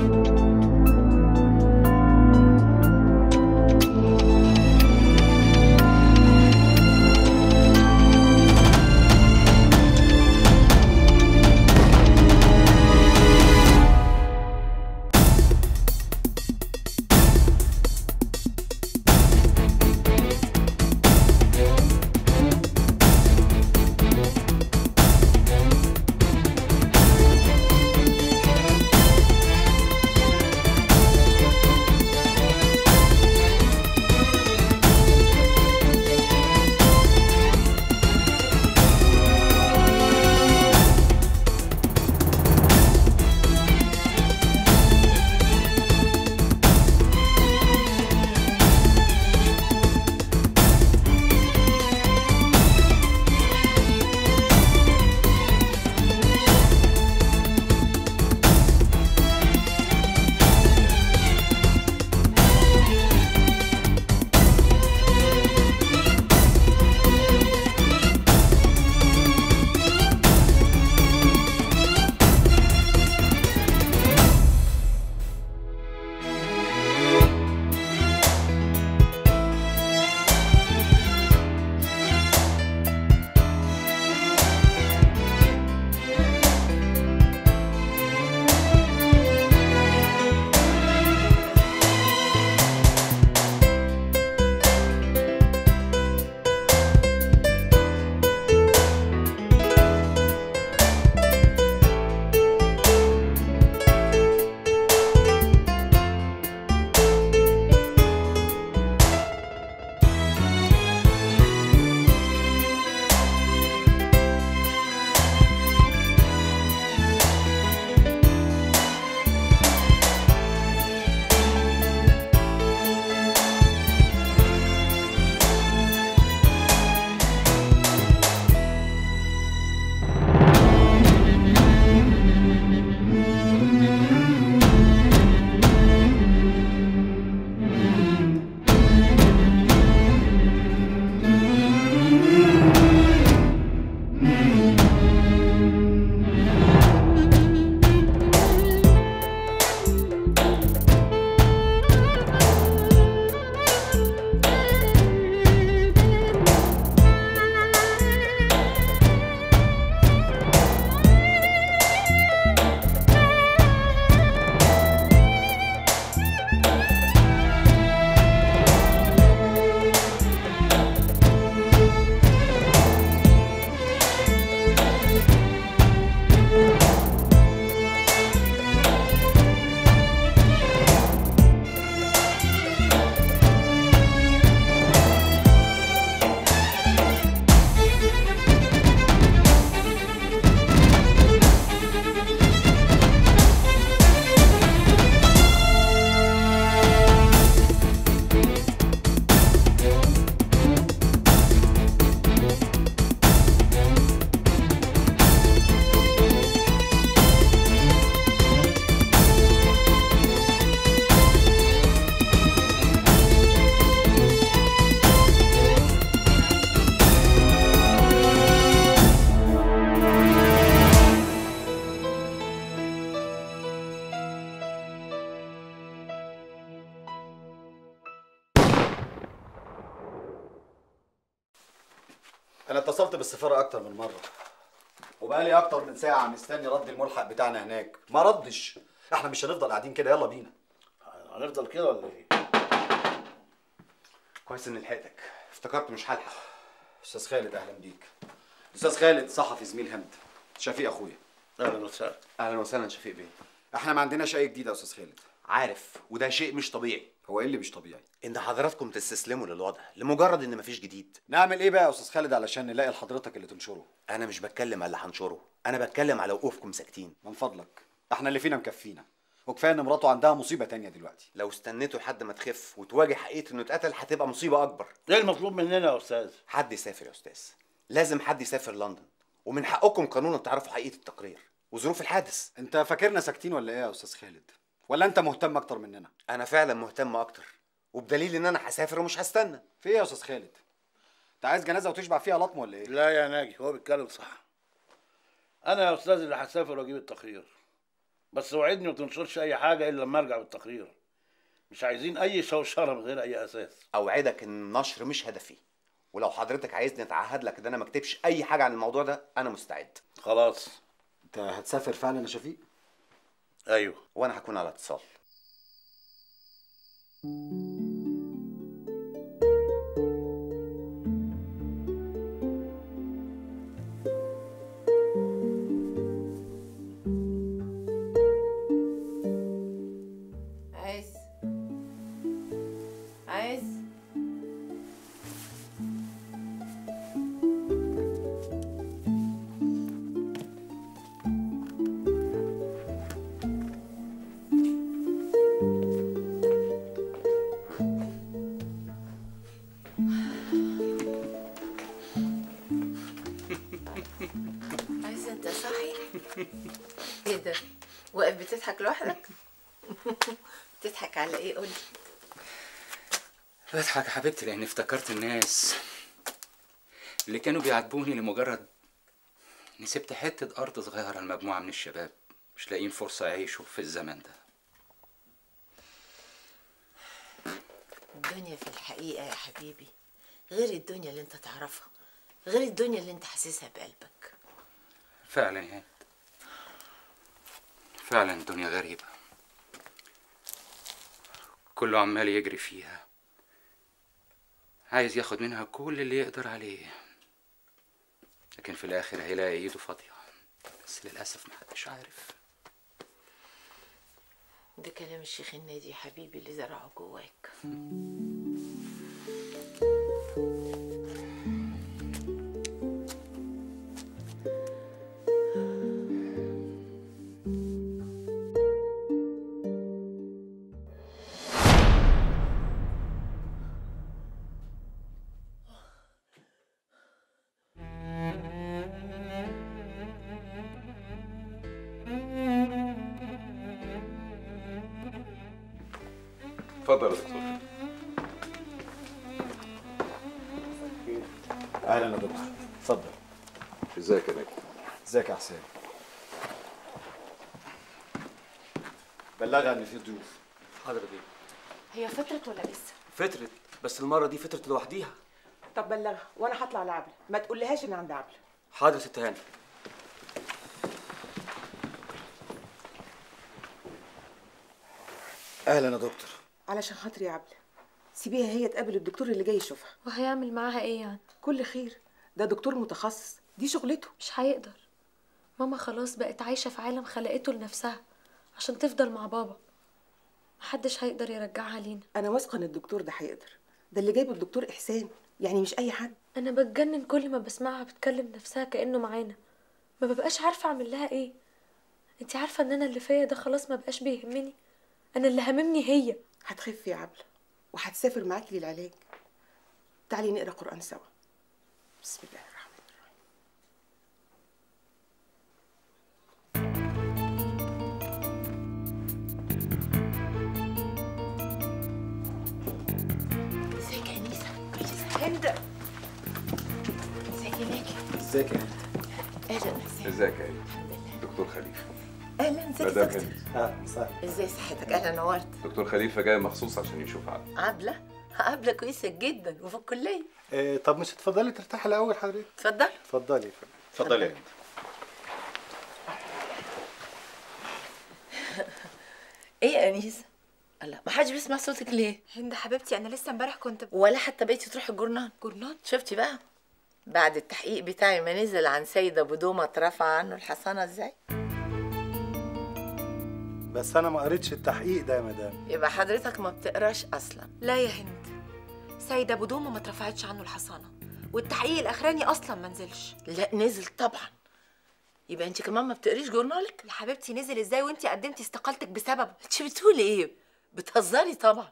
انا اتصلت بالسفاره اكتر من مره وبقالي اكتر من ساعه مستني رد الملحق بتاعنا هناك ما ردش احنا مش هنفضل قاعدين كده يلا بينا هنفضل كده ولا ايه؟ كويس اني لحقتك افتكرت مش هلحق استاذ خالد اهلا بيك استاذ خالد صحفي زميل هند شفيق اخويا اهلا وسهلا اهلا وسهلا شفيق بيه احنا ما عندناش اي جديد يا استاذ خالد عارف وده شيء مش طبيعي هو ايه اللي مش طبيعي ان حضراتكم تستسلموا للوضع لمجرد ان مفيش جديد نعمل ايه بقى يا استاذ خالد علشان نلاقي لحضرتك اللي تنشره انا مش بتكلم على اللي هنشره انا بتكلم على وقوفكم ساكتين من فضلك احنا اللي فينا مكفينا وكفايه ان مراته عندها مصيبه تانية دلوقتي لو استنيتوا لحد ما تخف وتواجه حقيقه انه اتقتل هتبقى مصيبه اكبر ايه المطلوب مننا يا استاذ؟ حد يسافر يا استاذ لازم حد يسافر لندن ومن حقكم قانونا تعرفوا حقيقه التقرير وظروف الحادث انت فاكرنا ساكتين ولا ايه يا استاذ خالد ولا انت مهتم اكتر مننا انا فعلا مهتم اكتر وبدليل ان انا هسافر ومش هستنى في ايه يا استاذ خالد انت عايز جنازه وتشبع فيها لطم ولا ايه لا يا ناجي هو بيتكلم صح انا يا استاذ اللي هسافر واجيب التقرير بس وعدني ما تنشرش اي حاجه الا لما ارجع بالتقرير مش عايزين اي شوشره من غير اي اساس اوعدك ان النشر مش هدفي ولو حضرتك عايزني اتعهد لك ان انا ما اكتبش اي حاجه عن الموضوع ده انا مستعد خلاص انت هتسافر فعلا يا شفيق ايوه وانا هكون على اتصال عايز عايز عايز انت صاحي ايه ده واقف بتضحك لوحدك بتضحك على ايه قولي بضحك يا حبيبتي لاني افتكرت الناس اللي كانوا بيعاتبوني لمجرد اني سبت حته ارض صغيره لمجموعه من الشباب مش لاقيين فرصه يعيشوا في الزمن ده الدنيا في الحقيقة يا حبيبي غير الدنيا اللي انت تعرفها غير الدنيا اللي انت حاسسها بقلبك فعلا يا هند فعلا الدنيا غريبه كله عمال يجري فيها عايز ياخد منها كل اللي يقدر عليه لكن في الاخر هيلاقي ايده فاضيه بس للاسف محدش عارف ده كلام الشيخ النادي يا حبيبي اللي زرعه جواك اتفضل يا دكتور اهلا يا دكتور اتفضل ازيك يا نجم ازيك يا حسين بلغها ان في ضيوف حاضر بيه هي فترة ولا لسه؟ فترة بس المرة دي فترة لوحديها طب بلغها وانا هطلع لعبله ما تقولهاش ان عند عبله حاضر ست هاني اهلا يا دكتور علشان خاطري يا عبله سيبيها هي تقابل الدكتور اللي جاي يشوفها وهيعمل معاها ايه يعني؟ كل خير ده دكتور متخصص دي شغلته مش هيقدر ماما خلاص بقت عايشة في عالم خلقته لنفسها عشان تفضل مع بابا محدش هيقدر يرجعها لينا انا واثقه ان الدكتور ده هيقدر ده اللي جايبه الدكتور احسان يعني مش اي حد انا بتجنن كل ما بسمعها بتكلم نفسها كأنه معانا ما ببقاش عارفة اعمل لها ايه انتي عارفة ان انا اللي فيا ده خلاص ما بقاش بيهمني انا اللي هاممني هي هتخف يا عبله وهتسافر معاكي للعلاج تعالي نقرا قران سوا بسم الله الرحمن الرحيم ازيك يا انيسه كويسه هند ازيك يا ناجي ازيك يا هند اهلا حسين ازيك يا هند دكتور خليفه اهلا ازيك يا مدام دكتور هند اهلا وسهلا ازاي صحتك اهلا نورت دكتور خليفه جاي مخصوص عشان يشوف عقل عبله عبله كويسه جدا وفي الكليه إيه طب مش تفضلي ترتاحي الاول حضرتك اتفضل اتفضلي يا فندم. اتفضل يا هند ايه يا انيسه الله ما حدش بيسمع صوتك ليه هند حبيبتي انا لسه امبارح كنت ولا حتى بقيتي تروحي الجورنال جورنال شفتي بقى بعد التحقيق بتاعي ما نزل عن سيد ابو دومه اترفع عنه الحصانه ازاي بس انا ما قريتش التحقيق ده يا مدام يبقى حضرتك ما بتقراش اصلا لا يا هند سيد ابو دومه ما اترفعتش عنه الحصانه والتحقيق الاخراني اصلا ما نزلش لا نزل طبعا يبقى انت كمان ما بتقريش جورنالك يا حبيبتي نزل ازاي وانتي قدمتي استقالتك بسببه انت بتقولي ايه بتهزري طبعا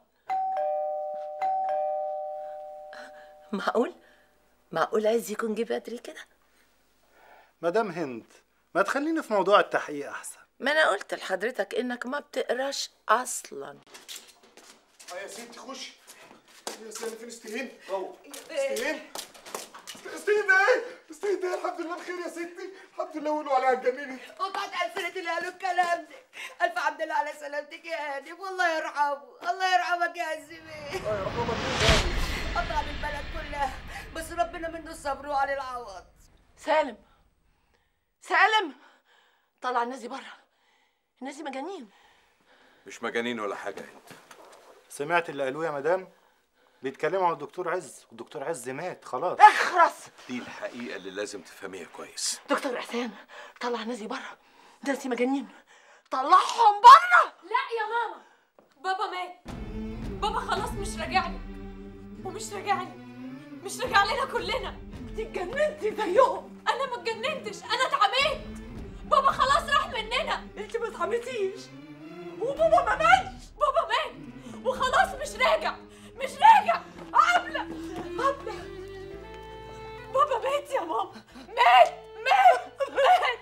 معقول معقول عايز يكون جه بدري كده مدام هند ما تخليني في موضوع التحقيق احسن ما انا قلت لحضرتك انك ما بتقراش اصلا يا ستي خشي يا سلام فين استهين استهين استهين ايه استهين ايه الحمد لله بخير يا ستي الحمد انتوا اللي قولوا عليها اتجننت وقعت ألسنة اللي قالوا الكلام ده ألف حمد لله على سلامتك يا هاني والله يرحمه الله يرحمك يا عزيزي قطع البلد كلها بس ربنا منه الصبر وعلى العوض سالم سالم طلع الناس دي بره الناس دي مجانين مش مجانين ولا حاجه انت سمعت اللي قالوه يا مدام بيتكلموا عن الدكتور عز والدكتور عز مات خلاص اخرس دي الحقيقه اللي لازم تفهميها كويس دكتور احسان طلع الناس دي بره الناس دي مجانين طلعهم بره لا يا ماما بابا مات بابا خلاص مش راجع لك ومش راجع لي مش راجع لنا كلنا انت اتجننتي زيهم انا ما اتجننتش انا اتعميت بابا خلاص راح مننا انت ما اتعميتيش وبابا ما ماتش بابا مات وخلاص مش راجع مش راجع عبلة عبلة بابا مات يا ماما مات مات مات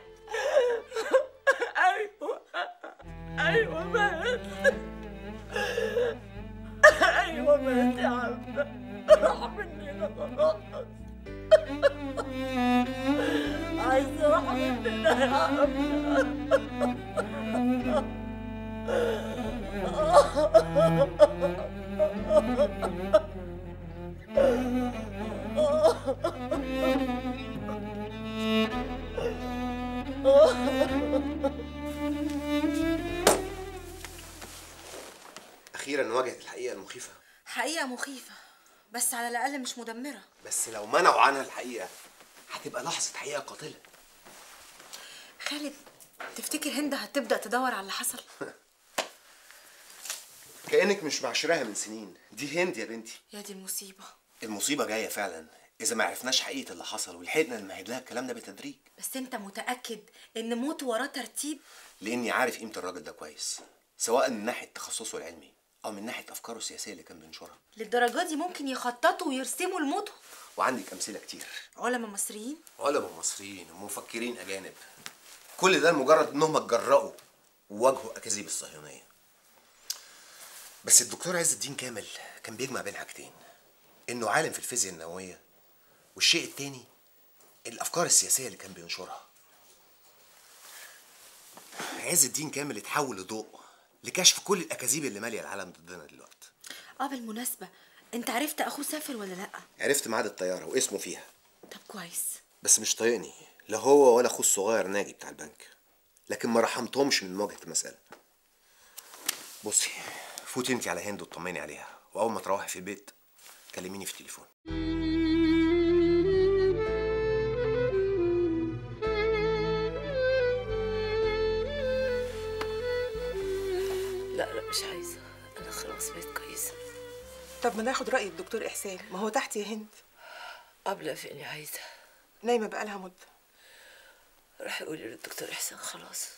ايوه ايوه مات ايوه مات يا عم راح مننا خلاص عايز راح مننا يا اخيرا واجهت الحقيقه المخيفه حقيقة مخيفة بس على الأقل مش مدمرة بس لو منعوا عنها الحقيقه هتبقى لحظه حقيقه قاتله خالد تفتكر هند هتبدأ تدور على اللي حصل؟ كانك مش معشراها من سنين دي هند يا بنتي يا دي المصيبة المصيبه جايه فعلا اذا ما عرفناش حقيقه اللي حصل ولحقنا نمهد لها الكلام ده بالتدريج بس أنت متأكد إن موته وراه ترتيب؟ لاني عارف قيمه الراجل ده كويس سواء من ناحيه تخصصه العلمي او من ناحيه افكاره السياسيه اللي كان بينشرها للدرجة دي ممكن يخططوا ويرسموا لموته وعندك امثله كتير علماء مصريين؟ علماء مصريين ومفكرين اجانب كل ده لمجرد انهم اتجرأوا وواجهوا اكاذيب الصهيونيه بس الدكتور عز الدين كامل كان بيجمع بين حاجتين انه عالم في الفيزياء النوويه والشيء التاني الافكار السياسيه اللي كان بينشرها عز الدين كامل اتحول لضوء لكشف كل الاكاذيب اللي ماليه العالم ضدنا دلوقتي اه بالمناسبة أنت عرفت أخوه سافر ولا لأ؟ عرفت ميعاد الطياره واسمه فيها طب كويس بس مش طايقني لا هو ولا اخوه الصغير ناجي بتاع البنك لكن ما رحمتهمش من مواجهه المساله بصي فوتي انت على هند وطمني عليها واول ما تروحي في البيت كلميني في التليفون لا لا مش عايزه انا خلاص بقيت كويسه طب ما ناخد رأي الدكتور إحسان ما هو تحت يا هند قبل فيني عايزه نايمة بقالها مدة روحي قولي للدكتور احسان خلاص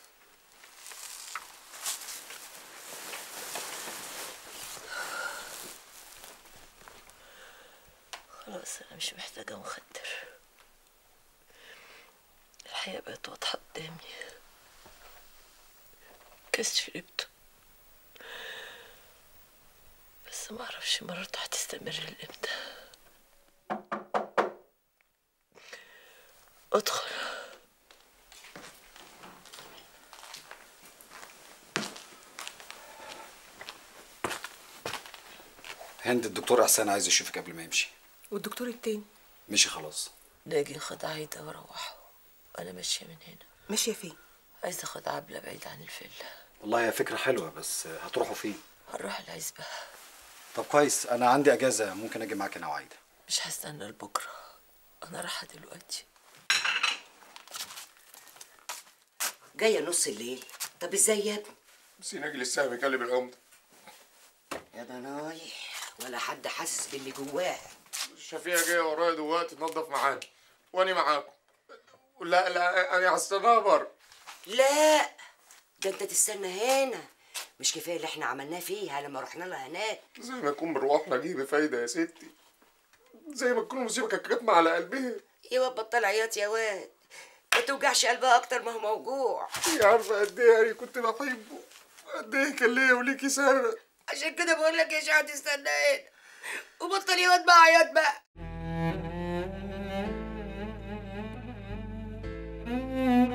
خلاص انا مش محتاجه مخدر الحقيقه بقت واضحه قدامي كاس شربته بس ما اعرفش مرته هتستمر لامتى ادخل هند الدكتور احسان عايز يشوفك قبل ما يمشي والدكتور التاني مشي خلاص ناجي خد عايدة وروحوا أنا ماشية من هنا ماشية فين؟ عايزة أخد عبلة بعيد عن الفيلا والله هي فكره حلوه بس هتروحوا فين هنروح العزبة طب كويس انا عندي اجازه ممكن اجي معاك انا وعايده مش هستنى لبكرة أنا رايحة دلوقتي جاية نص الليل طب ازاي يا ابني؟ بس ناجي لسه بيكلم العمده يا ضنايح ولا حد حاسس باللي جواه الشفيقه جايه ورايا دلوقتي تنظف معانا وانا معاكم لا لا انا هستناها بره لا ده انت تستنى هنا مش كفايه اللي احنا عملناه فيها لما رحنا لها هناك زي ما يكون بروحنا جه بفايده يا ستي زي ما تكون المصيبه كانت كاتمه على قلبها يا واد بطل عياط يا واد ما توجعش قلبها اكتر ما هو موجوع هي عارفه قد ايه يعني كنت بحبه قد ايه كان ليا وليكي سنه عشان كده بقول لك يا شهد استنى هنا وبطل يا واد بقى عياط بقى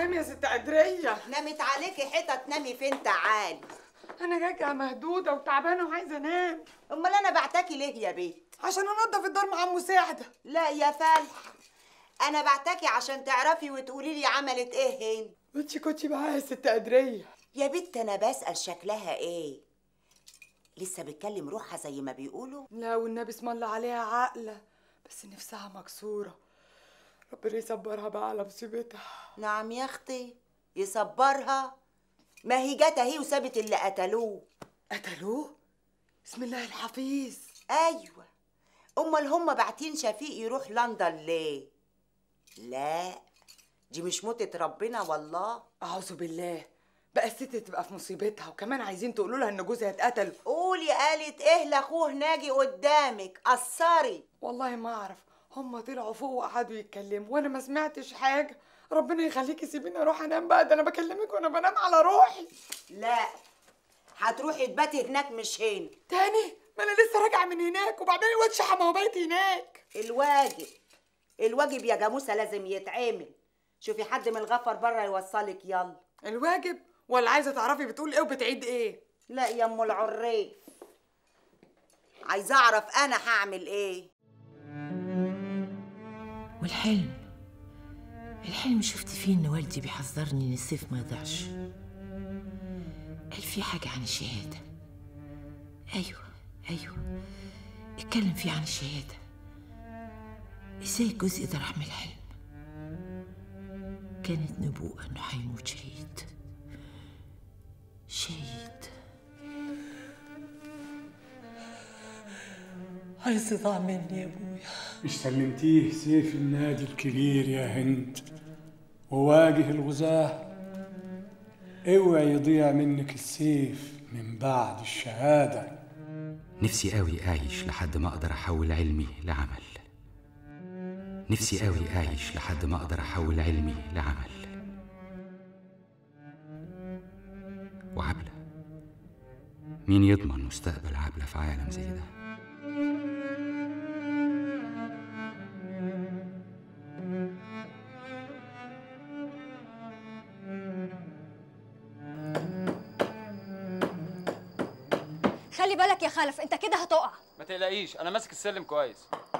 نامي يا ست قدريه نامت عليكي حيطه تنامي فين تعالي انا راجعه مهدوده وتعبانه وعايزه انام امال انا بعتكي ليه يا بيت عشان انضف الدار مع مساعده لا يا فلح انا بعتكي عشان تعرفي وتقولي لي عملت ايه هند وانت كنتي معايا يا ست قدريه يا بنت انا بسال شكلها ايه لسه بتكلم روحها زي ما بيقولوا لا والنبي اسم الله عليها عاقله بس نفسها مكسوره ربنا يصبرها بقى على مصيبتها نعم يا اختي يصبرها ما هي جت اهي وسابت اللي قتلوه قتلوه بسم الله الحفيظ ايوه امال هم باعتين شفيق يروح لندن ليه لا دي مش موتة ربنا والله اعوذ بالله بقى الست تبقى في مصيبتها وكمان عايزين تقولوا لها ان جوزها اتقتل قولي قالت ايه لاخوه ناجي قدامك قصري والله ما اعرف هم طلعوا فوق وقعدوا يتكلموا وانا ما سمعتش حاجه ربنا يخليكي سيبيني اروح انام بقى ده انا بكلمك وانا بنام على روحي لا هتروحي تباتي هناك مش هنا تاني ما انا لسه راجعه من هناك وبعدين الواد شحمه وبيت هناك الواجب الواجب يا جاموسه لازم يتعمل شوفي حد من الغفر بره يوصلك يلا الواجب ولا عايزه تعرفي بتقول ايه وبتعيد ايه لا يا ام العريف عايزه اعرف انا هعمل ايه والحلم الحلم شفت فيه ان والدي بيحذرني ان السيف ما يضيعش قال في حاجة عن الشهادة أيوة أيوة اتكلم فيه عن الشهادة ازاي الجزء ده راح من الحلم كانت نبوءة انه هيموت شهيد شهيد عايز يضاع مني يا ابويا مش سلمتيه سيف النادي الكبير يا هند وواجه الغزاة اوعي يضيع منك السيف من بعد الشهادة نفسي قوي أعيش لحد ما أقدر أحول علمي لعمل نفسي قوي أعيش لحد ما أقدر أحول علمي لعمل وعبلة مين يضمن مستقبل عبلة في عالم زي ده خلي بالك يا خلف انت كده هتقع ما تقلقيش انا ماسك السلم كويس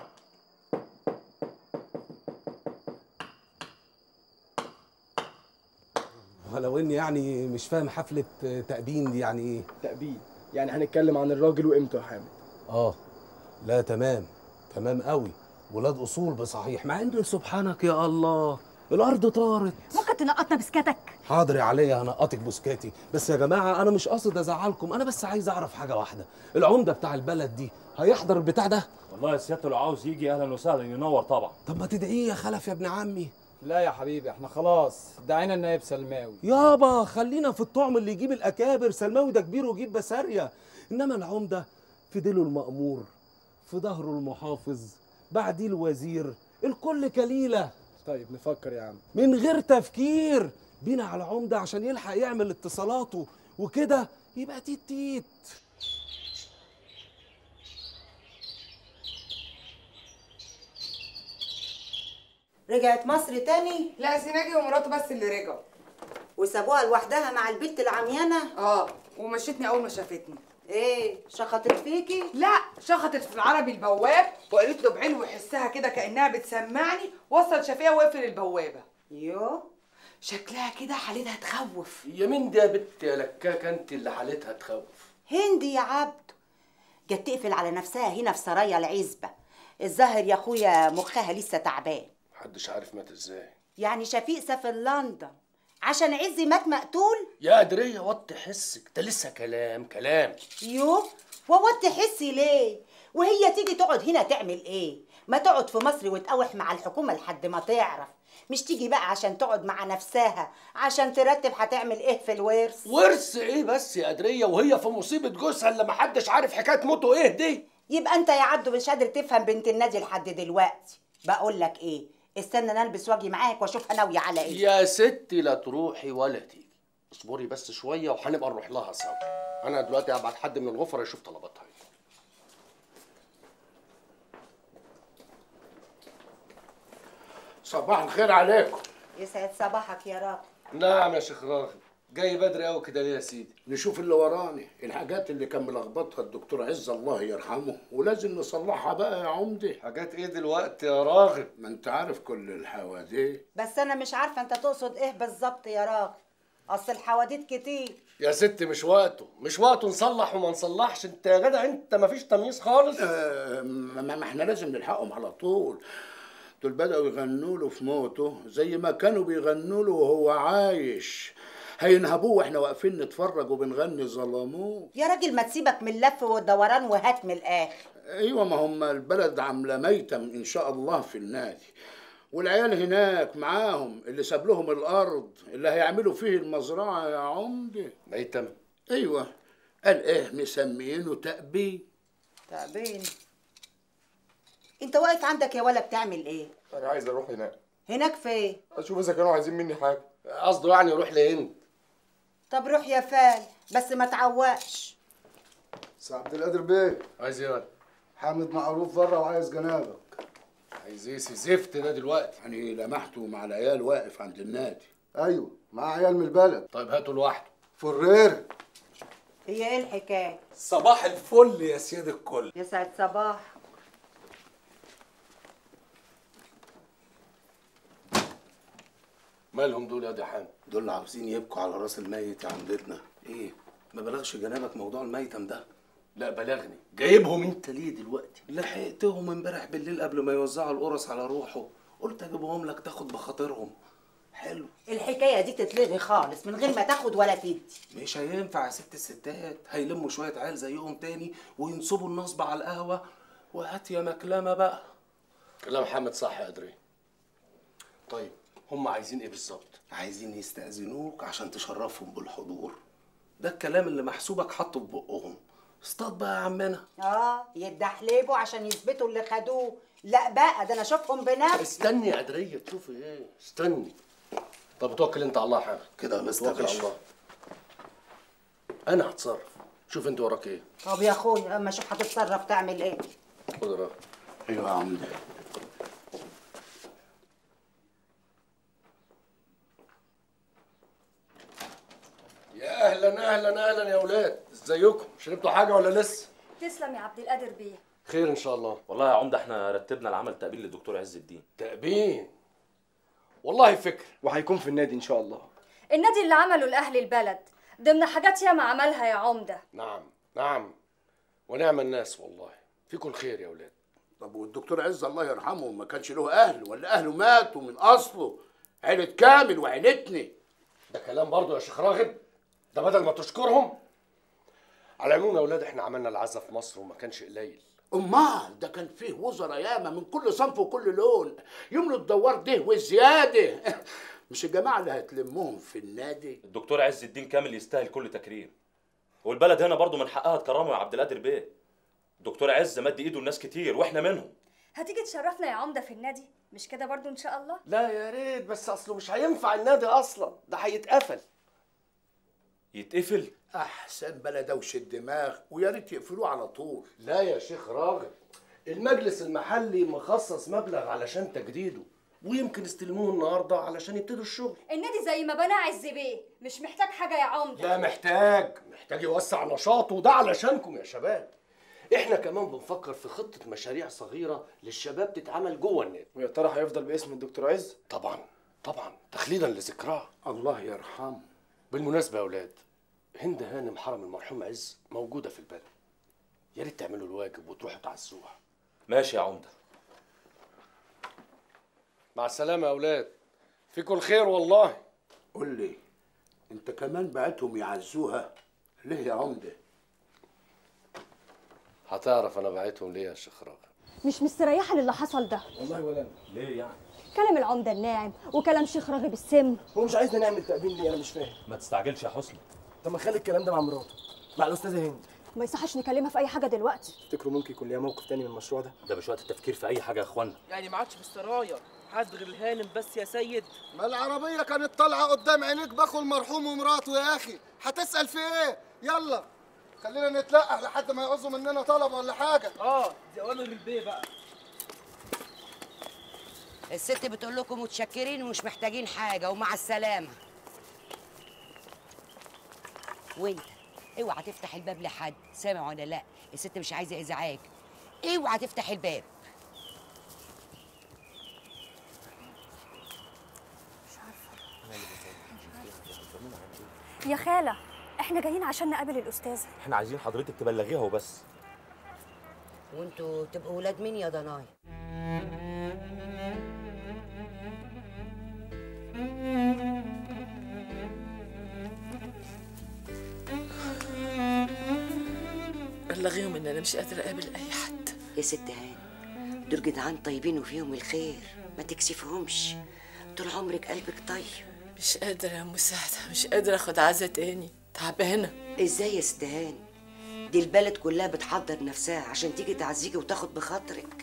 ولو اني يعني مش فاهم حفله تأبين دي يعني ايه تأبين يعني هنتكلم عن الراجل وقيمته يا حامد اه لا تمام تمام قوي ولاد اصول بصحيح مع ان سبحانك يا الله الارض طارت ممكن تنقطنا بسكتك حاضر يا عليا هنقطك بوسكاتي بس يا جماعه انا مش قاصد ازعلكم انا بس عايز اعرف حاجه واحده العمده بتاع البلد دي هيحضر البتاع ده والله سيادته لو عاوز يجي اهلا وسهلا ينور طبعا طب ما تدعيه يا خلف يا ابن عمي لا يا حبيبي احنا خلاص دعينا النائب سلماوي يابا خلينا في الطعم اللي يجيب الاكابر سلماوي ده كبير ويجيب بسارية انما العمده في ديله المأمور في ظهره المحافظ بعديه الوزير الكل كليله طيب نفكر يا عم من غير تفكير بينا على عمده عشان يلحق يعمل اتصالاته وكده يبقى تيت تيت رجعت مصر تاني لا سيناجي ومراته بس اللي رجعوا وسابوها لوحدها مع البنت العميانه اه ومشيتني اول ما شافتني ايه شخطت فيكي لا شخطت في العربي البواب وقالت له بعلو يحسها كده كانها بتسمعني وصل شفيها وقفل البوابه يو شكلها كده حالتها تخوف يا مين ده يا بت يا لكاكه انت اللي حالتها تخوف هندي يا عبده جت تقفل على نفسها هنا في سرايا العزبه الظاهر يا اخويا مخها لسه تعبان محدش عارف مات ازاي يعني شفيق سافر لندن عشان عزي مات مقتول يا قدرية وطي حسك ده لسه كلام كلام يو ووت تحسي ليه وهي تيجي تقعد هنا تعمل ايه ما تقعد في مصر وتقاوح مع الحكومه لحد ما تعرف مش تيجي بقى عشان تقعد مع نفسها عشان ترتب هتعمل ايه في الورث ورث ايه بس يا قدرية وهي في مصيبة جوزها اللي محدش عارف حكاية موته ايه دي يبقى انت يا عبدو مش قادر تفهم بنت النادي لحد دلوقتي بقول لك ايه استنى انا البس واجي معاك واشوفها ناويه على ايه يا ستي لا تروحي ولا تيجي اصبري بس شوية وهنبقى نروح لها سوا انا دلوقتي هبعت حد من الغفر يشوف طلباتها صباح الخير عليكم يسعد صباحك يا رب نعم يا شيخ راغب جاي بدري قوي كده ليه يا سيدي نشوف اللي وراني الحاجات اللي كان ملخبطها الدكتور عز الله يرحمه ولازم نصلحها بقى يا عمدي حاجات ايه دلوقتي يا راغب ما انت عارف كل الحواديت بس انا مش عارفه انت تقصد ايه بالظبط يا راغب اصل الحواديت كتير يا ست مش وقته مش وقته نصلح وما نصلحش انت يا جدع انت مفيش تمييز خالص آه ما ما احنا لازم نلحقهم على طول دول بدأوا يغنوا له في موته زي ما كانوا بيغنوا له وهو عايش هينهبوه واحنا واقفين نتفرج وبنغني ظلموه يا راجل ما تسيبك من اللف والدوران وهات من الاخر ايوه ما هم البلد عامله ميتم ان شاء الله في النادي والعيال هناك معاهم اللي ساب لهم الارض اللي هيعملوا فيه المزرعه يا عمدي ميتم ايوه قال ايه مسميينه تأبين تعبين انت واقف عندك يا ولا بتعمل ايه انا عايز اروح هناك هناك فين اشوف اذا كانوا عايزين مني حاجه قصده يعني يروح لهند طب روح يا فال بس ما تعوقش سي عبد القادر بيه عايز ايه حامد معروف بره وعايز جنابك عايز ايه سي زفت ده دلوقتي يعني لمحته مع العيال واقف عند النادي ايوه مع عيال من البلد طيب هاته لوحده فرير هي ايه الحكايه صباح الفل يا سيد الكل يا سعد صباح مالهم دول يا دي حامد دول عاوزين يبكوا على راس الميت يا عمدتنا ايه ما بلغش جنابك موضوع الميتم ده لا بلغني جايبهم انت ليه دلوقتي لحقتهم امبارح بالليل قبل ما يوزعوا القرص على روحه قلت اجيبهم لك تاخد بخاطرهم حلو الحكايه دي تتلغي خالص من غير ما تاخد ولا تدي مش هينفع يا ست الستات هيلموا شويه عيال زيهم تاني وينصبوا النصب على القهوه وهات يا مكلمه بقى كلام حامد صح يا ادري طيب هم عايزين ايه بالظبط عايزين يستأذنوك عشان تشرفهم بالحضور ده الكلام اللي محسوبك حاطه في بقهم اصطاد بقى يا عمنا اه يتدحلبوا عشان يثبتوا اللي خدوه لا بقى ده انا اشوفهم بنفسي استني يا ادريه تشوفي ايه استني طب توكل انت على الله يا حامد كده يا مستر توكل على باشا. الله انا هتصرف شوف انت وراك ايه طب يا اخويا اما اشوف هتتصرف تعمل ايه خد الرقم ايوه يا عمدي يا اهلا اهلا اهلا يا اولاد ازيكم شربتوا حاجه ولا لسه تسلم يا عبد القادر بيه خير ان شاء الله والله يا عمده احنا رتبنا العمل تقبيل للدكتور عز الدين تأبين والله فكر وهيكون في النادي ان شاء الله النادي اللي عمله لاهل البلد ضمن حاجات ياما عملها يا عمده نعم نعم ونعم الناس والله فيكم خير يا اولاد طب والدكتور عز الله يرحمه ما كانش له اهل ولا اهله ماتوا من اصله عيلة كامل وعيلتني ده كلام برضه يا شيخ راغب ده بدل ما تشكرهم على العموم يا اولاد احنا عملنا العزة في مصر وما كانش قليل امال ده كان فيه وزراء ياما من كل صنف وكل لون يملوا الدوار ده والزياده مش الجماعه اللي هتلمهم في النادي الدكتور عز الدين كامل يستاهل كل تكريم والبلد هنا برضو من حقها تكرمه يا عبد القادر بيه الدكتور عز مد ايده لناس كتير واحنا منهم هتيجي تشرفنا يا عمده في النادي مش كده برضو ان شاء الله لا يا ريت بس اصله مش هينفع النادي اصلا ده هيتقفل يتقفل احسن بلا دوشه دماغ ويا ريت يقفلوه على طول لا يا شيخ راغب المجلس المحلي مخصص مبلغ علشان تجديده ويمكن استلموه النهارده علشان يبتدوا الشغل النادي زي ما بنى عز بيه مش محتاج حاجه يا عمده لا محتاج محتاج يوسع نشاطه وده علشانكم يا شباب احنا كمان بنفكر في خطة مشاريع صغيرة للشباب تتعمل جوه النادي ويا ترى هيفضل باسم الدكتور عز طبعا طبعا تخليدا لذكراه الله يرحمه بالمناسبة يا اولاد هند هانم حرم المرحوم عز موجودة في البلد يا ريت تعملوا الواجب وتروحوا تعزوها ماشي يا عمده مع السلامة يا اولاد فيكم الخير والله قول لي انت كمان بعتهم يعزوها ليه يا عمده هتعرف انا بعتهم ليه يا شيخ راغب مش مستريحه للي حصل ده والله ولا انا ليه يعني كلام العمده الناعم وكلام شيخ راغب السم هو مش عايزنا نعمل تقبيل ليه انا مش فاهم ما تستعجلش يا حسني طب ما خلي الكلام ده مع مراته مع الاستاذه هند ما يصحش نكلمها في اي حاجه دلوقتي تفتكروا ممكن يكون ليها موقف تاني من المشروع ده ده مش وقت التفكير في اي حاجه يا اخوانا يعني ما عادش بالسرايا حد غير الهانم بس يا سيد ما العربية كانت طالعة قدام عينيك باخو المرحوم ومراته يا أخي هتسأل في إيه؟ يلا خلينا نتلقح لحد ما يعوزوا مننا طلب ولا حاجة اه دي اوامر من البيه بقى الست بتقول لكم متشكرين ومش محتاجين حاجه ومع السلامه وانت اوعى تفتح الباب لحد سامع ولا لا الست مش عايزه ازعاج اوعى تفتح الباب يا خالة احنا جايين عشان نقابل الأستاذة احنا عايزين حضرتك تبلغيها وبس وانتوا تبقوا ولاد مين يا ضناي بلغيهم ان انا مش قادره اقابل اي حد يا ست هاني دول جدعان طيبين وفيهم الخير ما تكسفهمش طول عمرك قلبك طيب مش قادره يا مساعده مش قادره اخد عزا تاني تعبانه ازاي يا ست هاني دي البلد كلها بتحضر نفسها عشان تيجي تعزيكي وتاخد بخاطرك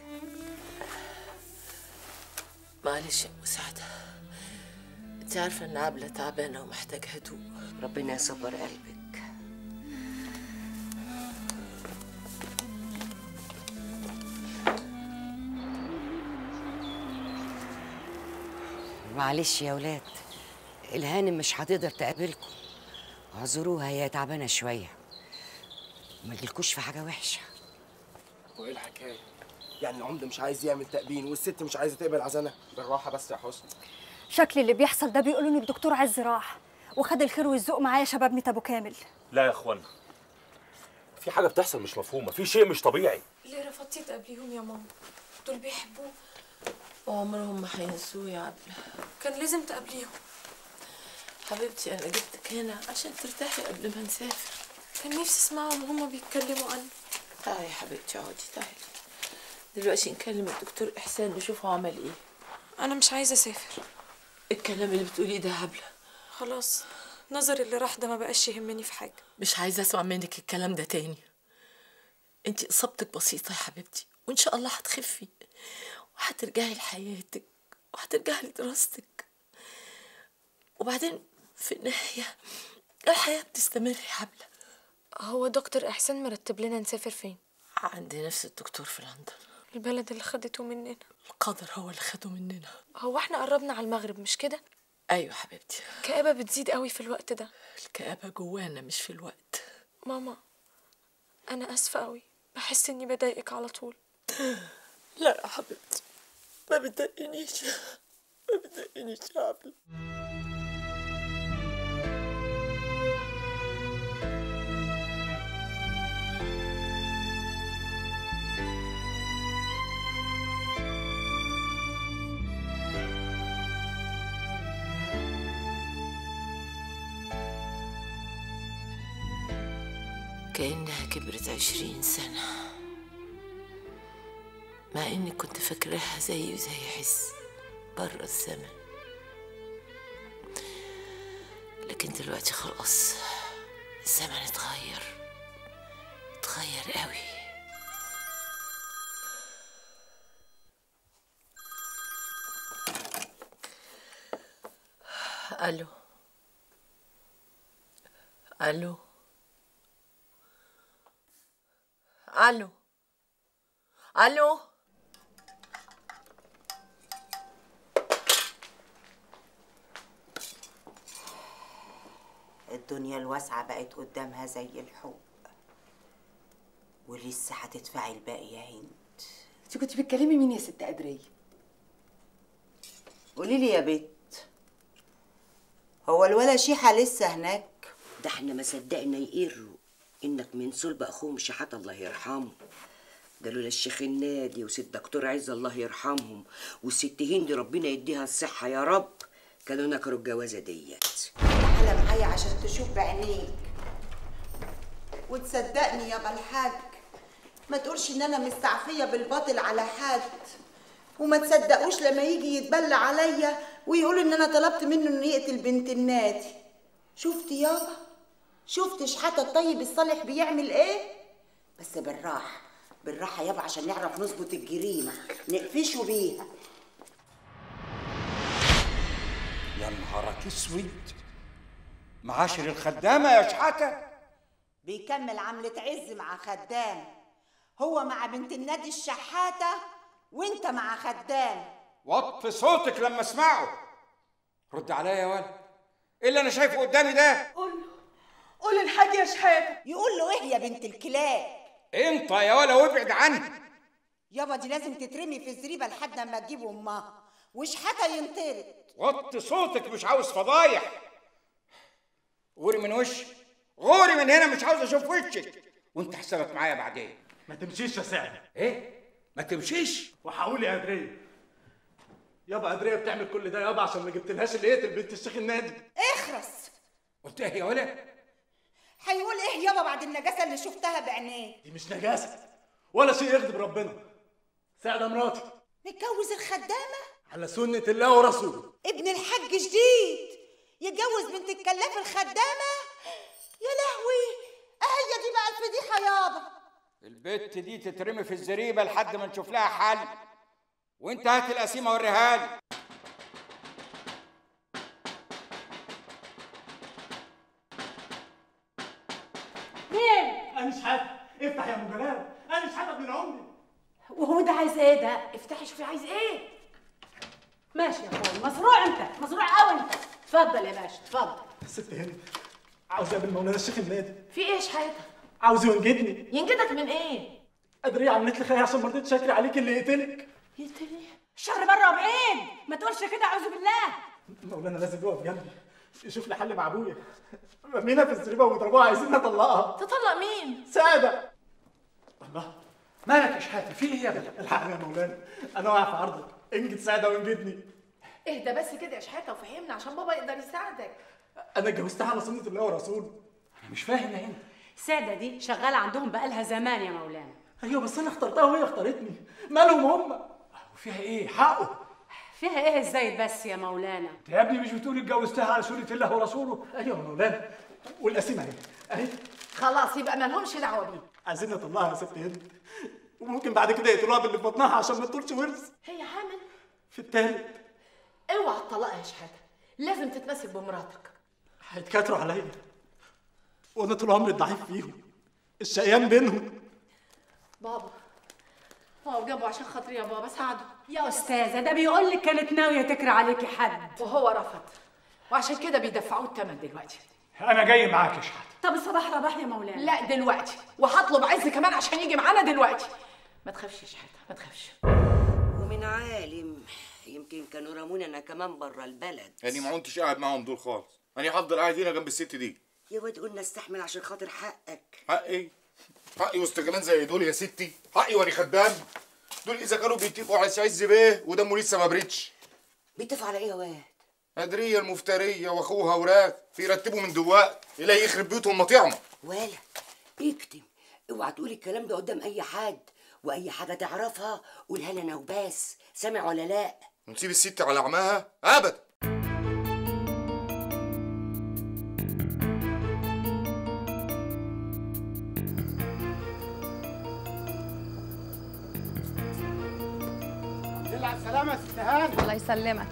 معلش يا مساعده انت عارفه ان عبله تعبانه ومحتاجه هدوء ربنا يصبر قلبك معلش يا ولاد الهانم مش هتقدر تقابلكم اعذروها هي تعبانه شويه ما تجيلكوش في حاجه وحشه وايه الحكايه يعني العمده مش عايز يعمل تأبين والست مش عايزه تقبل عزانا بالراحه بس يا حسني شكل اللي بيحصل ده بيقولوا ان الدكتور عز راح وخد الخير والذوق معايا شباب ميت ابو كامل لا يا اخوانا في حاجه بتحصل مش مفهومه في شيء مش طبيعي ليه رفضتي تقابليهم يا ماما دول بيحبوه وعمرهم ما هينسوه يا عبله كان لازم تقابليهم حبيبتي انا جبتك هنا عشان ترتاحي قبل ما نسافر كان نفسي اسمعهم هما بيتكلموا عني تعالي يا حبيبتي اقعدي تعالي دلوقتي نكلم الدكتور احسان نشوف هو عمل ايه انا مش عايزه اسافر الكلام اللي بتقوليه ده هبله خلاص نظري اللي راح ده ما بقاش يهمني في حاجه مش عايزه اسمع منك الكلام ده تاني انت اصابتك بسيطه يا حبيبتي وان شاء الله هتخفي وهترجعي لحياتك وهترجعي لدراستك وبعدين في النهايه الحياه بتستمر يا حبله هو دكتور احسان مرتب لنا نسافر فين عندي نفس الدكتور في لندن البلد اللي خدته مننا القدر هو اللي خده مننا هو احنا قربنا على المغرب مش كده ايوه حبيبتي الكآبة بتزيد قوي في الوقت ده الكآبة جوانا مش في الوقت ماما انا اسفه قوي بحس اني بضايقك على طول لا يا حبيبتي ما بتضايقنيش ما بتضايقنيش يا عبله كأنها كبرت عشرين سنة مع إني كنت فاكراها زي وزي عز برا الزمن لكن دلوقتي خلاص الزمن اتغير اتغير قوي الو الو الو الو الدنيا الواسعة بقت قدامها زي الحب ولسه هتدفعي الباقي يا هند انت كنت بتكلمي مين يا ست قدرية قولي لي يا بت هو الولا شيحة لسه هناك ده احنا ما صدقنا يقروا انك من صلب اخوهم شحات الله يرحمه ده لولا الشيخ النادي وست دكتور عز الله يرحمهم والست هند ربنا يديها الصحة يا رب كانوا نكروا الجوازة ديت تعالى معايا عشان تشوف بعينيك وتصدقني يا الحاج ما تقولش ان انا مستعفيه بالباطل على حد وما تصدقوش لما يجي يتبلى عليا ويقول ان انا طلبت منه انه يقتل بنت النادي شفت يابا شفت شحاته الطيب الصالح بيعمل ايه بس بالراحه بالراحه يابا عشان نعرف نظبط الجريمه نقفشه بيها يا نهارك اسود معاشر الخدامة يا شحاتة بيكمل عملة عز مع خدام هو مع بنت النادي الشحاتة وانت مع خدام وطي صوتك لما اسمعه رد عليا يا ولد ايه اللي انا شايفه قدامي ده قول له قول الحاج يا شحاته يقول له ايه يا بنت الكلاب انت يا ولا وابعد عني يابا دي لازم تترمي في الزريبه لحد اما تجيب امها وشحاتها ينطرد وطي صوتك مش عاوز فضايح غوري من وشي غوري من هنا مش عاوز اشوف وشك وانت حسابك معايا بعدين ما تمشيش يا سعد ايه ما تمشيش وهقول يا ادريه يابا ادريه بتعمل كل ده يابا عشان ما جبتلهاش اللي يقتل بنت الشيخ النادي اخرس قلت ايه يا ولا هيقول ايه يابا بعد النجاسه اللي شفتها بعينيه دي مش نجاسه ولا شيء يغضب ربنا سعده مراتي متجوز الخدامه على سنه الله ورسوله ابن الحاج جديد يتجوز بنت الكلاف الخدامه يا لهوي هي دي بقى الفضيحه يابا البت دي تترمي في الزريبه لحد ما نشوف لها حل وانت هات القسيمه وريها لي مين؟ انا شحاته افتح يا ابو جلال انا شحاته ابن العمري وهو ده عايز ايه ده؟ افتحي شوفي عايز ايه؟ ماشي يا اخويا مزروع انت مزروع قوي انت اتفضل يا باشا اتفضل الست هند عاوز اقابل مولانا الشيخ النادي في ايه شحاته؟ عاوز ينجدني ينجدك من ايه؟ ادريه عملت لي خير عشان ما رضيتش اكري عليك اللي يقتلك يقتلي الشر بره وبعين ما تقولش كده اعوذ بالله مولانا لازم يقف جنبي يشوف لي حل مع ابويا رمينا في الزريبه وضربوها عايزين نطلقها تطلق مين؟ ساده الله مالك يا شحاته في ايه يا ابني الحقني يا مولانا انا واقع في عرضك انجد ساده وانجدني اهدى بس كده يا شحاته وفهمنا عشان بابا يقدر يساعدك انا اتجوزتها على سنه الله ورسوله انا مش فاهم يا هند سادة دي شغالة عندهم بقالها زمان يا مولانا ايوه بس انا اخترتها وهي اختارتني مالهم هم وفيها ايه حقه فيها ايه ازاي بس يا مولانا انت يا ابني مش بتقول اتجوزتها على سنه الله ورسوله ايوه يا مولانا والقسيمه اهي اهي خلاص يبقى مالهمش دعوة بيه عايزين نطلعها يا ست هند وممكن بعد كده يقتلوها باللي في بطنها عشان ما تطولش ورث هي حامل في التالت اوعى تطلقها يا شحاتة لازم تتمسك بمراتك هيتكاتروا عليا وانا طول عمري الضعيف فيهم الشقيان بينهم بابا هو جابه عشان خاطري يا بابا ساعده يا استاذه ده بيقول لك كانت ناويه تكري عليكي حد وهو رفض وعشان كده بيدفعوه الثمن دلوقتي انا جاي معاك يا شحاته طب الصباح رباح يا مولانا لا دلوقتي وهطلب عز كمان عشان يجي معانا دلوقتي ما تخافش يا شحاته ما تخافش ومن عالم يمكن كانوا رمونا انا كمان بره البلد يعني ما كنتش قاعد معاهم دول خالص انا هفضل قاعد هنا جنب الست دي يا واد قلنا استحمل عشان خاطر حقك حقي حقي وسط كمان زي دول يا ستي حقي وانا خدام دول اذا كانوا بيتفقوا على عز بيه ودمه لسه ما بردش بيتفقوا على ايه يا واد أدرية المفترية وأخوها وراك بيرتبوا من دواء يلاقي يخرب بيوتهم مطيعمة ولا اكتم اوعى تقول الكلام ده قدام اي حد واي حاجه تعرفها قولها لنا وبس سامع ولا لا ونسيب الست على عماها أبدا الحمد لله على السلامة يا ست هاني الله يسلمك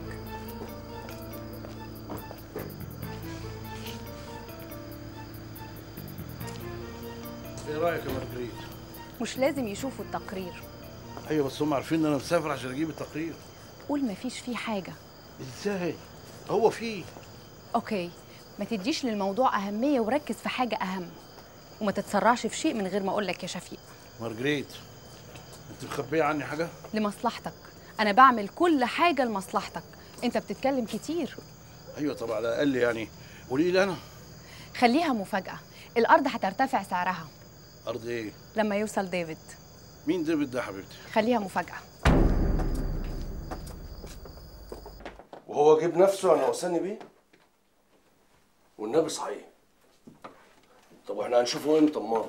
ايه رايك يا مارجريت؟ مش لازم يشوفوا التقرير ايوه بس هم عارفين ان انا مسافر عشان اجيب التقرير قول مفيش فيه حاجة ازاي؟ هو فيه اوكي ما تديش للموضوع أهمية وركز في حاجة أهم وما تتسرعش في شيء من غير ما أقول لك يا شفيق مارجريت انت مخبيه عني حاجه؟ لمصلحتك أنا بعمل كل حاجة لمصلحتك أنت بتتكلم كتير ايوه طب على الاقل يعني قولي لي انا خليها مفاجأة الأرض هترتفع سعرها ارض ايه؟ لما يوصل ديفيد مين ديفيد ده يا حبيبتي؟ خليها مفاجأة وهو جيب نفسه انا وصلني بيه والنبي صحيح طب واحنا هنشوفه امتى امال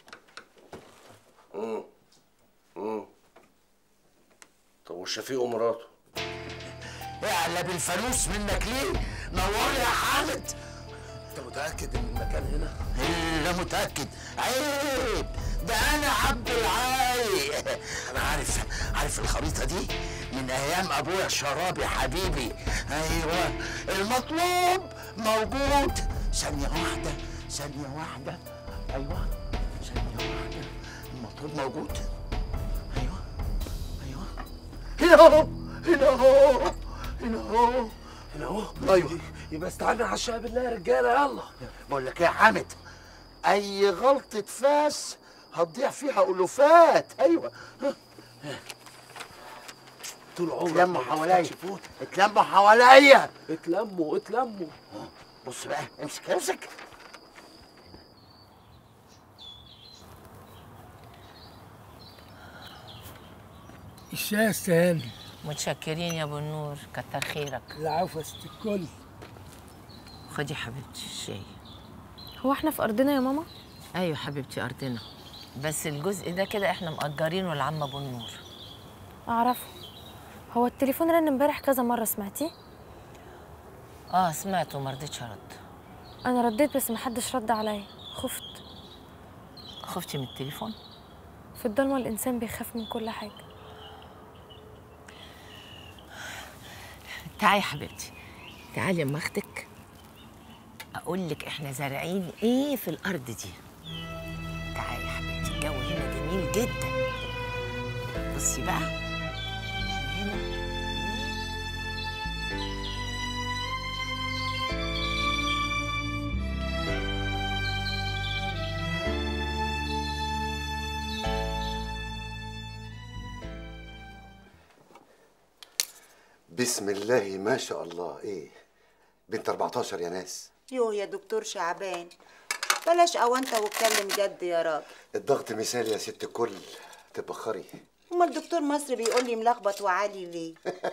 امم امم طب والشفيق ومراته اعلى بالفلوس منك ليه؟ نور يا حامد انت متاكد ان المكان هنا؟ لا متاكد عيب ده انا عبد العاي انا عارف عارف الخريطه دي من ايام ابويا الشرابي حبيبي ايوه المطلوب موجود ثانيه واحده ثانيه واحده ايوه ثانيه واحده المطلوب موجود ايوه ايوه هنا اهو هنا اهو هنا اهو هنا اهو ايوه يبقى استعنا على الشقه بالله يا رجاله يلا بقول لك ايه يا حامد اي غلطه فاس هتضيع فيها الوفات ايوه طول عمرك اتلموا ما حواليا بتفتحش فوت. اتلموا حواليا اتلموا اتلموا بص بقى امسك امسك الشاي يا استاذ متشكرين يا ابو النور كتر خيرك العفو يا ست الكل خدي حبيبتي الشاي هو احنا في ارضنا يا ماما ايوه حبيبتي ارضنا بس الجزء ده كده احنا مأجرينه لعم ابو النور اعرفه هو التليفون رن امبارح كذا مره سمعتيه اه سمعته ما رضيتش ارد انا رديت بس محدش رد عليا خفت خفتي من التليفون في الضلمه الانسان بيخاف من كل حاجه تعالي يا حبيبتي تعالي اما اخدك اقول لك احنا زارعين ايه في الارض دي تعالي يا حبيبتي الجو هنا جميل جدا بصي بقى هنا بسم الله ما شاء الله ايه بنت 14 يا ناس يوه يا دكتور شعبان بلاش أونطة واتكلم جد يا راجل الضغط مثالي يا ست الكل تبخري أما الدكتور مصري بيقول لي ملخبط وعالي ليه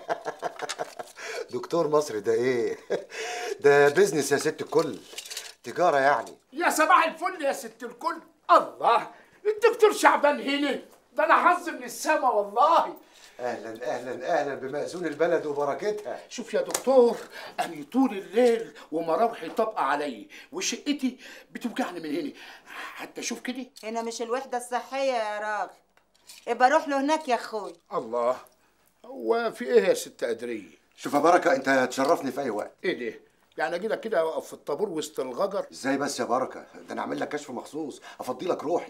دكتور مصري ده ايه ده بيزنس يا ست الكل تجارة يعني يا صباح الفل يا ست الكل الله الدكتور شعبان هنا ده انا حظ من السما والله اهلا اهلا اهلا بمأذون البلد وبركتها شوف يا دكتور انا طول الليل ومراوحي طابقه علي وشقتي بتوجعني من هنا حتى شوف كده هنا مش الوحدة الصحية يا راجل ابقى روح له هناك يا أخوي الله هو في ايه يا ست قدريه شوف يا بركة انت تشرفني في اي وقت ايه ده يعني اجي لك كده اوقف في الطابور وسط الغجر ازاي بس يا بركة ده انا اعمل لك كشف مخصوص افضي لك روحي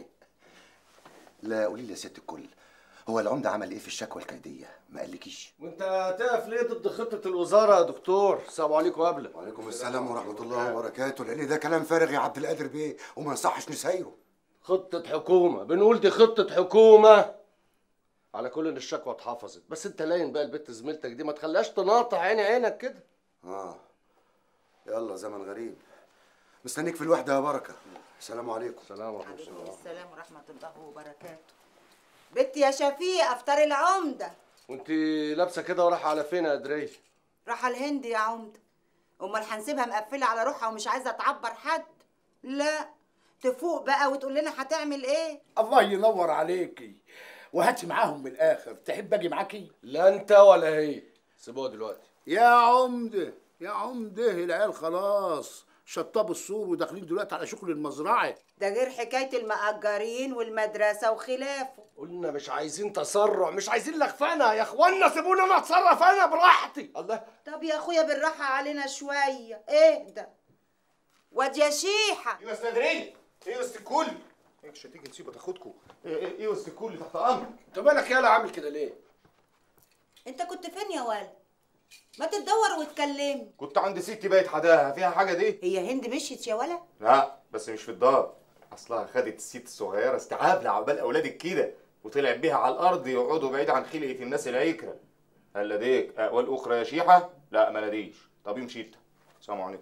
لا قولي لي يا ست الكل هو العمدة عمل ايه في الشكوى الكيدية ما قالكيش وانت هتقف ليه ضد خطه الوزاره يا دكتور السلام عليكم قبلك وعليكم السلام ورحمة الله وبركاته لان ده كلام فارغ يا عبد القادر بيه وما يصحش نسايره خطه حكومه بنقول دي خطه حكومه على كل ان الشكوى اتحفظت بس انت لاين بقى البت زميلتك دي ما تخليهاش تناطع عيني عينك كده اه يلا زمن غريب مستنيك في الوحدة يا بركة السلام عليكم السلام ورحمة عليكم السلام ورحمة الله وبركاته بنتي يا شفيق افطار العمدة وانت لابسه كده ورايحه على فين يا قدريه راح الهند يا عمدة امال هنسيبها مقفلة على روحها ومش عايزة تعبر حد لا تفوق بقى وتقول لنا هتعمل ايه الله ينور عليكي وهاتي معاهم من الاخر تحب اجي معاكي لا انت ولا هي سيبوها دلوقتي يا عمده يا عمده العيال خلاص شطبوا السور وداخلين دلوقتي على شغل المزرعه ده غير حكاية المأجرين والمدرسة وخلافه قلنا مش عايزين تسرع مش عايزين لخفنه يا اخوانا سيبونا انا اتصرف انا براحتي الله طب يا اخويا بالراحة علينا شوية اهدى واد يا شيحة ايه يا استاذ ريم ايه يا استاذ الكل ايه مش هتيجي نسيبه تاخدكم ايه ايه ايه يا استاذ الكل تحت امرك انت مالك يالا عامل كده ليه انت كنت فين يا ولد ما تدور وتكلمني كنت عند ستي بقت حداها فيها حاجه دي هي هند مشيت يا ولد لا بس مش في الدار اصلها خدت الست الصغيره استيعاب لعقبال اولادك كده وطلعت بيها على الارض يقعدوا بعيد عن خلقه الناس العكره هل لديك اقوال اخرى يا شيحه لا ما لديش طب امشي انت السلام عليكم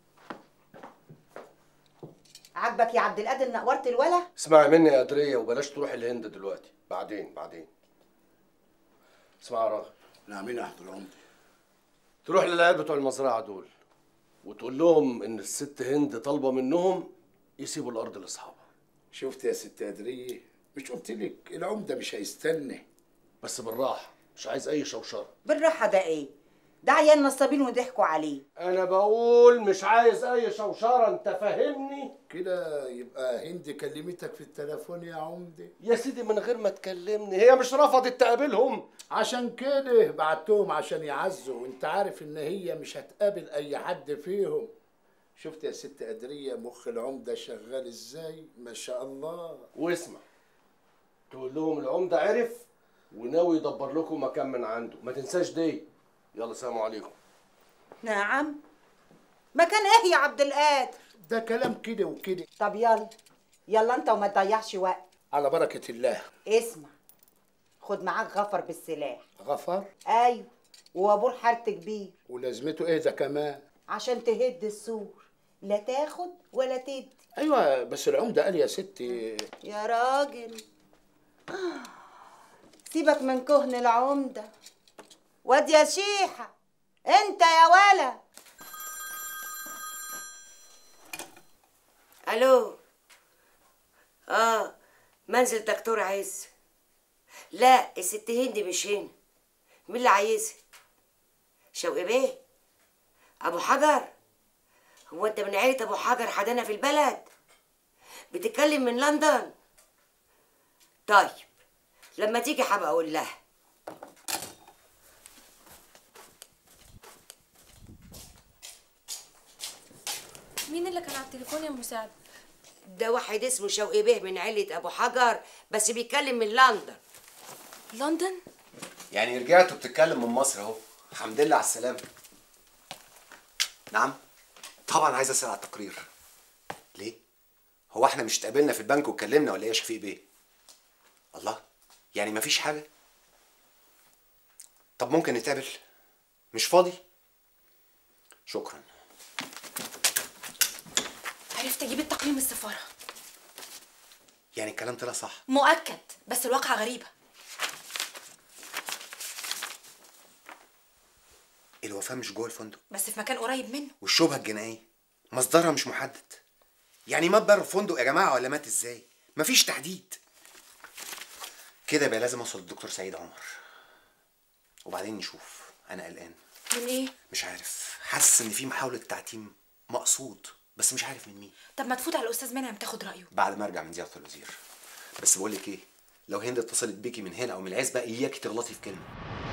عاجبك يا عبد القادر نقورت الولا اسمعي مني يا قدريه وبلاش تروح الهند دلوقتي بعدين بعدين اسمع يا راغب نعم يا حضر عمدي تروح للعيال بتوع المزرعه دول وتقول لهم ان الست هند طالبه منهم يسيبوا الارض لاصحابها شفت يا ست قدريه مش قلت لك العمده مش هيستنى بس بالراحه مش عايز اي شوشره بالراحة ده ايه ده عيال نصابين وضحكوا عليه انا بقول مش عايز اي شوشره انت فاهمني كده يبقى هند كلمتك في التليفون يا عمده يا سيدي من غير ما تكلمني هي مش رفضت تقابلهم عشان كده بعتهم عشان يعزوا وانت عارف ان هي مش هتقابل اي حد فيهم شفت يا ست قدريه مخ العمده شغال ازاي ما شاء الله واسمع تقول لهم العمده عرف وناوي يدبر لكم مكان من عنده ما تنساش دي يلا سلام عليكم نعم مكان ايه يا عبد القادر ده كلام كده وكده طب يلا يلا انت وما تضيعش وقت على بركة الله اسمع خد معاك غفر بالسلاح غفر ايوه وابور حارة كبير ولازمته ايه ده كمان عشان تهد السور لا تاخد ولا تدي ايوه بس العمده قال يا ستي يا راجل سيبك من كهن العمدة واد يا شيحة انت يا ولا الو اه منزل دكتور عز لا الست هندي مش هنا مين اللي عايزها شوقي بيه ابو حجر هو انت من عيله ابو حجر حدانا في البلد بتتكلم من لندن طيب لما تيجي هبقى اقول لها مين اللي كان على التليفون يا مساعد ده واحد اسمه شوقي بيه من عيله ابو حجر بس بيتكلم من لندن لندن يعني رجعت وبتتكلم من مصر اهو الحمد لله على السلامة نعم طبعا عايز اسال على التقرير ليه؟ هو احنا مش اتقابلنا في البنك واتكلمنا ولا ايه يا شفيق بيه؟ الله يعني مفيش حاجة؟ طب ممكن نتقابل؟ مش فاضي؟ شكرا عرفت اجيب التقييم من السفاره يعني الكلام طلع صح مؤكد بس الواقعه غريبه الوفاة مش جوه الفندق بس في مكان قريب منه والشبهة الجنائية مصدرها مش محدد يعني مات بره الفندق يا جماعة ولا مات ازاي؟ مفيش تحديد كده يبقى لازم اوصل للدكتور سعيد عمر وبعدين نشوف انا قلقان من ايه مش عارف حاسس ان في محاولة تعتيم مقصود بس مش عارف من مين طب ما تفوت على الاستاذ منعم تاخد رايه بعد ما ارجع من زيارة الوزير بس بقول لك ايه لو هند اتصلت بيكي من هنا او من العزبة اياكي تغلطي في كلمة